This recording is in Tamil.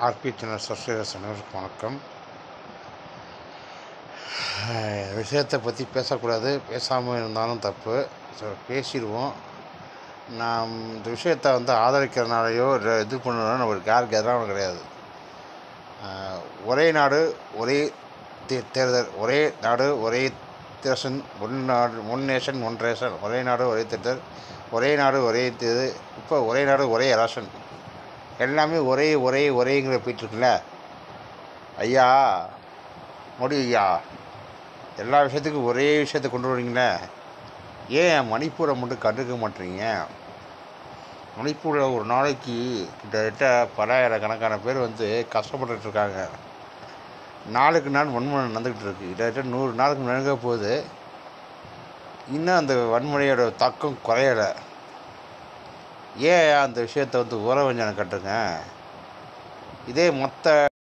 ஆர்பி சேனல் சப்ஸ்கிரைபர்ஸ் அனைவருக்கும் வணக்கம் அஹ், விஷயத்தை பற்றி பேசக்கூடாது பேசாமல் இருந்தாலும் தப்பு ஸோ பேசிடுவோம் நான் இந்த விஷயத்தை வந்து ஆதரிக்கிறனாலையோ இல்லை இது பண்ணணும் ஒரு யாருக்கு எதிரான கிடையாது அஹ், ஒரே நாடு ஒரே தே- தேர்தல் ஒரே நாடு ஒரே தேசன் ஒன் நாடு ஒன் நேஷன் ஒன் ரேஷன் ஒரே நாடு ஒரே தேர்தல் ஒரே நாடு ஒரே இது இப்போ ஒரே நாடு ஒரே ரேஷன் எல்லாமே ஒரே ஒரே ஒரேங்கிற போயிட்டுருக்குல்ல ஐயா மோடி ஐயா எல்லா விஷயத்துக்கும் ஒரே விஷயத்தை கொண்டு வரீங்களே ஏன் மணிப்பூரை மட்டும் கண்டுக்க மாட்டீங்க மணிப்பூரில் ஒரு நாளைக்கு கிட்டத்தட்ட பலாயிரக்கணக்கான பேர் வந்து கஷ்டப்பட்டுட்டு இருக்காங்க நாளுக்கு நாள் வன்முறை நடந்துக்கிட்டு இருக்கு கிட்டத்தட்ட நூறு நாளுக்கு நெருங்க போகுது இன்னும் அந்த வன்முறையோட தாக்கம் குறையலை ஏன் அந்த விஷயத்தை வந்து உறவஞ்சனை கட்டுங்க இதே மொத்த